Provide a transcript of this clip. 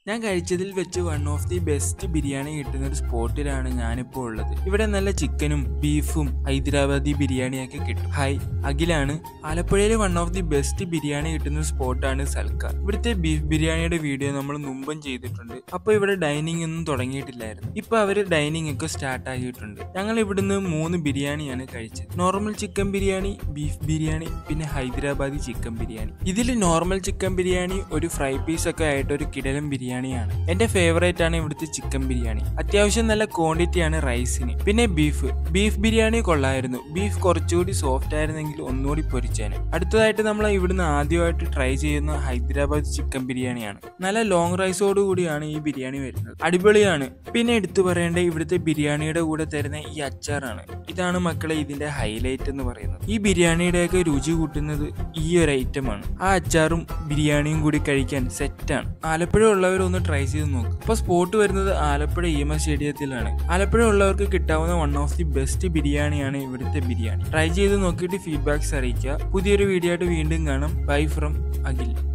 ഞാൻ കഴിച്ചതിൽ വെച്ച് one of the best biryani കിട്ടുന്ന ഒരു സ്പോട്ടിലാണ് ഞാനിപ്പോൾ ഉള്ളത് ഇവിടെ നല്ല ചിക്കനും ബീഫും ഹൈദരാബാദി ബിരിയാണിയൊക്കെ കിട്ടും ഹായ് അഖിലാണ് ആലപ്പുഴയിൽ one of the best biryani കിട്ടുന്ന സ്പോട്ടാണ് സൽക്കാർ ഇവിടുത്തെ ബീഫ് ബിരിയാണിയുടെ വീഡിയോ നമ്മൾ മുമ്പും ചെയ്തിട്ടുണ്ട് അപ്പോൾ ഇവിടെ ഡൈനിങ് ഒന്നും തുടങ്ങിയിട്ടില്ലായിരുന്നു ഇപ്പൊ അവര് ഡൈനിങ് ഒക്കെ സ്റ്റാർട്ട് ആക്കിയിട്ടുണ്ട് ഞങ്ങൾ ഇവിടുന്ന് മൂന്ന് ബിരിയാണിയാണ് കഴിച്ചത് normal chicken biryani beef biryani പിന്നെ ഹൈദരാബാദി ചിക്കൻ ബിരിയാണി ഇതിൽ നോർമൽ ചിക്കൻ ബിരിയാണി ഒരു ഫ്രൈ പീസ് ഒക്കെ ആയിട്ട് ഒരു കിടലൻ ബിരിയാണിയാണ് എന്റെ ഫേവറേറ്റ് ആണ് ഇവിടുത്തെ ചിക്കൻ ബിരിയാണി അത്യാവശ്യം നല്ല ക്വാണ്ടിറ്റി ആണ് റൈസിന് പിന്നെ ബീഫ് ബീഫ് ബിരിയാണി കൊള്ളായിരുന്നു ബീഫ് കുറച്ചുകൂടി സോഫ്റ്റ് ആയിരുന്നെങ്കിൽ ഒന്നുകൂടി പൊരിച്ചേനെ അടുത്തതായിട്ട് നമ്മൾ ഇവിടുന്ന് ആദ്യമായിട്ട് ട്രൈ ചെയ്യുന്ന ഹൈദരാബാദ് ചിക്കൻ ബിരിയാണിയാണ് നല്ല ലോങ് റൈസോട് കൂടിയാണ് ഈ ബിരിയാണി വരുന്നത് അടിപൊളിയാണ് പിന്നെ എടുത്തു പറയേണ്ട ഇവിടുത്തെ ബിരിയാണിയുടെ കൂടെ തരുന്ന ഈ അച്ചാറാണ് ഇതാണ് മക്കളെ ഇതിന്റെ ഹൈലൈറ്റ് എന്ന് പറയുന്നത് ഈ ബിരിയാണിയുടെയൊക്കെ രുചി കൂട്ടുന്നത് ഈ ഒരു ഐറ്റമാണ് ആ അച്ചാറും ബിരിയാണിയും കൂടി കഴിക്കാൻ സെറ്റാണ് ആലപ്പുഴ ഉള്ളവരൊന്ന് ട്രൈ ചെയ്ത് നോക്കും അപ്പോൾ സ്പോട്ട് വരുന്നത് ആലപ്പുഴ ഇ എം എസ് സ്റ്റേഡിയത്തിലാണ് ആലപ്പുഴ ഉള്ളവർക്ക് കിട്ടാവുന്ന വൺ ഓഫ് ദി ബെസ്റ്റ് ബിരിയാണിയാണ് ഇവിടുത്തെ ബിരിയാണി ട്രൈ ചെയ്ത് നോക്കിയിട്ട് ഫീഡ്ബാക്സ് അറിയിക്കുക പുതിയൊരു വീഡിയോ ആയിട്ട് വീണ്ടും കാണാം ബൈ ഫ്രം അഖിൽ